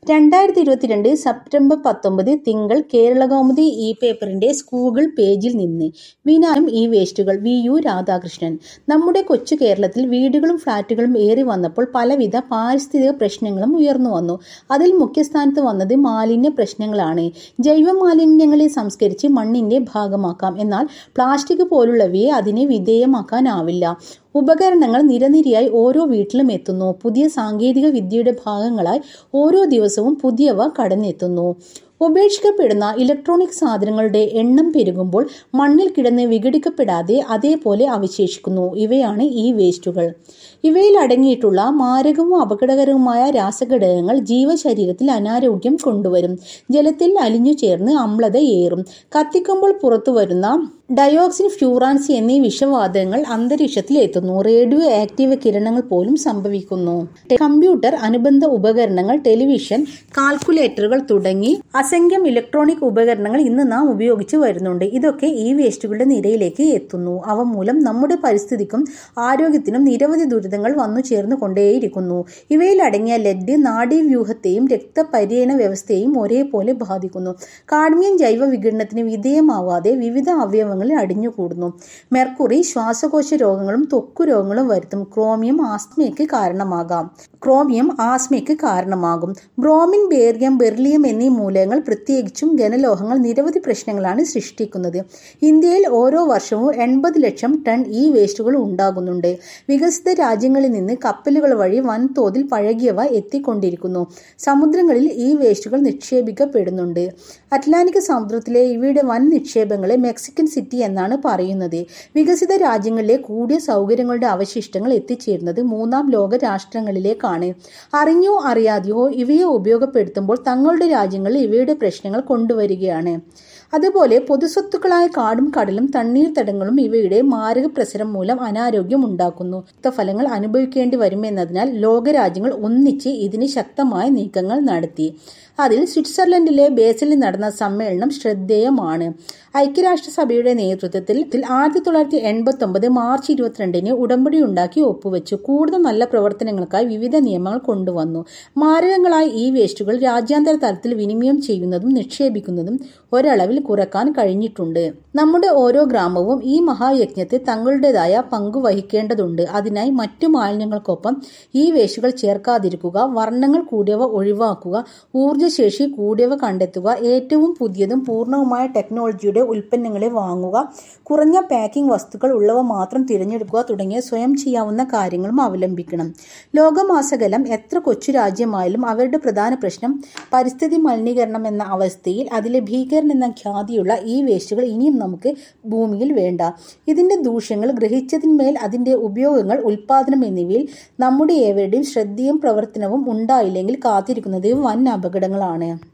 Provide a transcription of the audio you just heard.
രണ്ടായിരത്തി ഇരുപത്തിരണ്ട് സെപ്റ്റംബർ പത്തൊമ്പത് തിങ്കൾ കേരളകൗമുദി ഇ പേപ്പറിന്റെ സ്കൂൾ പേജിൽ നിന്ന് വിനായം ഇ വേസ്റ്റുകൾ വി യു രാധാകൃഷ്ണൻ നമ്മുടെ കൊച്ചു കേരളത്തിൽ വീടുകളും ഫ്ളാറ്റുകളും ഏറി വന്നപ്പോൾ പലവിധ പാരിസ്ഥിതിക പ്രശ്നങ്ങളും ഉയർന്നു വന്നു അതിൽ മുഖ്യസ്ഥാനത്ത് വന്നത് മാലിന്യ പ്രശ്നങ്ങളാണ് ജൈവ മാലിന്യങ്ങളെ സംസ്കരിച്ച് മണ്ണിന്റെ ഭാഗമാക്കാം എന്നാൽ പ്ലാസ്റ്റിക് പോലുള്ളവയെ അതിനെ വിധേയമാക്കാനാവില്ല ഉപകരണങ്ങൾ നിരനിരയായി ഓരോ വീട്ടിലും എത്തുന്നു പുതിയ സാങ്കേതിക വിദ്യയുടെ ഭാഗങ്ങളായി ഓരോ ദിവസവും പുതിയവ കടന്നെത്തുന്നു ഉപേക്ഷിക്കപ്പെടുന്ന ഇലക്ട്രോണിക് സാധനങ്ങളുടെ എണ്ണം പെരുകുമ്പോൾ മണ്ണിൽ കിടന്ന് വിഘടിക്കപ്പെടാതെ അതേപോലെ അവശേഷിക്കുന്നു ഇവയാണ് ഈ വേസ്റ്റുകൾ ഇവയിൽ അടങ്ങിയിട്ടുള്ള മാരകവും അപകടകരവുമായ രാസഘടകങ്ങൾ ജീവശരീരത്തിൽ അനാരോഗ്യം കൊണ്ടുവരും ജലത്തിൽ അലിഞ്ഞു ചേർന്ന് അമ്ലതയേറും കത്തിക്കുമ്പോൾ പുറത്തു വരുന്ന ഡയോക്സിൻ ഫ്യൂറാൻസി എന്നീ വിഷവാതകങ്ങൾ അന്തരീക്ഷത്തിൽ എത്തുന്നു റേഡിയോ ആക്റ്റീവ് കിരണങ്ങൾ പോലും സംഭവിക്കുന്നു കമ്പ്യൂട്ടർ അനുബന്ധ ഉപകരണങ്ങൾ ടെലിവിഷൻ കാൽക്കുലേറ്ററുകൾ തുടങ്ങി അസംഖ്യം ഇലക്ട്രോണിക് ഉപകരണങ്ങൾ ഇന്ന് നാം ഉപയോഗിച്ച് വരുന്നുണ്ട് ഇതൊക്കെ ഈ വേസ്റ്റുകളുടെ നിരയിലേക്ക് എത്തുന്നു അവ മൂലം നമ്മുടെ പരിസ്ഥിതിക്കും ആരോഗ്യത്തിനും നിരവധി ദുരിതങ്ങൾ വന്നു ചേർന്ന് കൊണ്ടേയിരിക്കുന്നു ഇവയിൽ അടങ്ങിയ ലെഡ് നാഡീവ്യൂഹത്തെയും രക്തപര്യന വ്യവസ്ഥയെയും ഒരേപോലെ ബാധിക്കുന്നു കാഡ്മിയം ജൈവ വിഘടനത്തിന് വിധേയമാവാതെ വിവിധ അവയവങ്ങളിൽ അടിഞ്ഞുകൂടുന്നു മെർക്കുറി ശ്വാസകോശ രോഗങ്ങളും ത്വക്കു രോഗങ്ങളും വരുത്തും ക്രോമിയം ആസ്മയ്ക്ക് കാരണമാകാം ക്രോമിയം ആസ്മയ്ക്ക് കാരണമാകും ബ്രോമിൻ ബേറിയം ബെർലിയം എന്നീ മൂലകങ്ങൾ പ്രത്യേകിച്ചും ഘനലോഹങ്ങൾ നിരവധി പ്രശ്നങ്ങളാണ് സൃഷ്ടിക്കുന്നത് ഇന്ത്യയിൽ ഓരോ വർഷവും എൺപത് ലക്ഷം ടൺ ഈ വേസ്റ്റുകൾ ഉണ്ടാകുന്നുണ്ട് വികസിത രാജ്യങ്ങളിൽ നിന്ന് കപ്പലുകൾ വഴി വൻതോതിൽ പഴകിയവ എത്തിക്കൊണ്ടിരിക്കുന്നു സമുദ്രങ്ങളിൽ ഈ വേസ്റ്റുകൾ നിക്ഷേപിക്കപ്പെടുന്നുണ്ട് അറ്റ്ലാന്റിക് സമുദ്രത്തിലെ ഇവയുടെ വൻ നിക്ഷേപങ്ങളെ മെക്സിക്കൻ സിറ്റി എന്നാണ് പറയുന്നത് വികസിത രാജ്യങ്ങളിലെ കൂടിയ സൗകര്യങ്ങളുടെ അവശിഷ്ടങ്ങൾ എത്തിച്ചേരുന്നത് മൂന്നാം ലോക രാഷ്ട്രങ്ങളിലേക്കാണ് അറിഞ്ഞോ അറിയാതെയോ ഇവയെ ഉപയോഗപ്പെടുത്തുമ്പോൾ തങ്ങളുടെ രാജ്യങ്ങളിൽ ഇവയുടെ പ്രശ്നങ്ങൾ കൊണ്ടുവരികയാണ് അതുപോലെ പൊതുസ്വത്തുക്കളായ കാടും കടലും തണ്ണീർത്തടങ്ങളും ഇവയുടെ മാരക പ്രസരം മൂലം അനാരോഗ്യം ഉണ്ടാക്കുന്നു ഫലങ്ങൾ അനുഭവിക്കേണ്ടി വരുമെന്നതിനാൽ ലോകരാജ്യങ്ങൾ ഒന്നിച്ച് ഇതിന് ശക്തമായ നീക്കങ്ങൾ നടത്തി അതിൽ സ്വിറ്റ്സർലൻഡിലെ ബേസിലിൽ നടന്ന സമ്മേളനം ശ്രദ്ധേയമാണ് ഐക്യരാഷ്ട്രസഭയുടെ നേതൃത്വത്തിൽ ആയിരത്തി തൊള്ളായിരത്തി എൺപത്തി ഒമ്പത് മാർച്ച് ഇരുപത്തിരണ്ടിന് ഉടമ്പടി ഉണ്ടാക്കി ഒപ്പുവെച്ചു കൂടുതൽ നല്ല പ്രവർത്തനങ്ങൾക്കായി വിവിധ നിയമങ്ങൾ കൊണ്ടുവന്നു മാരകങ്ങളായ ഈ വേസ്റ്റുകൾ രാജ്യാന്തര തലത്തിൽ വിനിമയം ചെയ്യുന്നതും നിക്ഷേപിക്കുന്നതും ഒരളവിൽ കുറക്കാൻ കഴിഞ്ഞിട്ടുണ്ട് നമ്മുടെ ഓരോ ഗ്രാമവും ഈ മഹായജ്ഞത്തിൽ തങ്ങളുടേതായ പങ്കു വഹിക്കേണ്ടതുണ്ട് അതിനായി മറ്റു മാലിന്യങ്ങൾക്കൊപ്പം ഈ വേസ്റ്റുകൾ ചേർക്കാതിരിക്കുക വർണ്ണങ്ങൾ കൂടിയവ ഒഴിവാക്കുക ഊർജ്ജശേഷി കൂടിയവ കണ്ടെത്തുക ഏറ്റവും പുതിയതും പൂർണ്ണവുമായ ടെക്നോളജിയുടെ ഉൽപ്പന്നങ്ങളെ വാങ്ങുക കുറഞ്ഞ പാക്കിംഗ് വസ്തുക്കൾ ഉള്ളവ മാത്രം തിരഞ്ഞെടുക്കുക തുടങ്ങിയ സ്വയം ചെയ്യാവുന്ന കാര്യങ്ങളും അവലംബിക്കണം ലോകമാസകലം എത്ര കൊച്ചു രാജ്യമായാലും അവരുടെ പ്രധാന പ്രശ്നം പരിസ്ഥിതി മലിനീകരണം എന്ന അവസ്ഥയിൽ അതിലെ ഭീകരൻ എന്ന ഖ്യാതിയുള്ള ഈ വേസ്റ്റുകൾ ഇനിയും നമുക്ക് ഭൂമിയിൽ വേണ്ട ഇതിന്റെ ദൂഷ്യങ്ങൾ ഗ്രഹിച്ചതിന്മേൽ അതിന്റെ ഉപയോഗങ്ങൾ ഉൽപാദനം എന്നിവയിൽ നമ്മുടെ ഏവരുടെയും ശ്രദ്ധയും പ്രവർത്തനവും ഉണ്ടായില്ലെങ്കിൽ കാത്തിരിക്കുന്നത് വൻ അപകടങ്ങളാണ്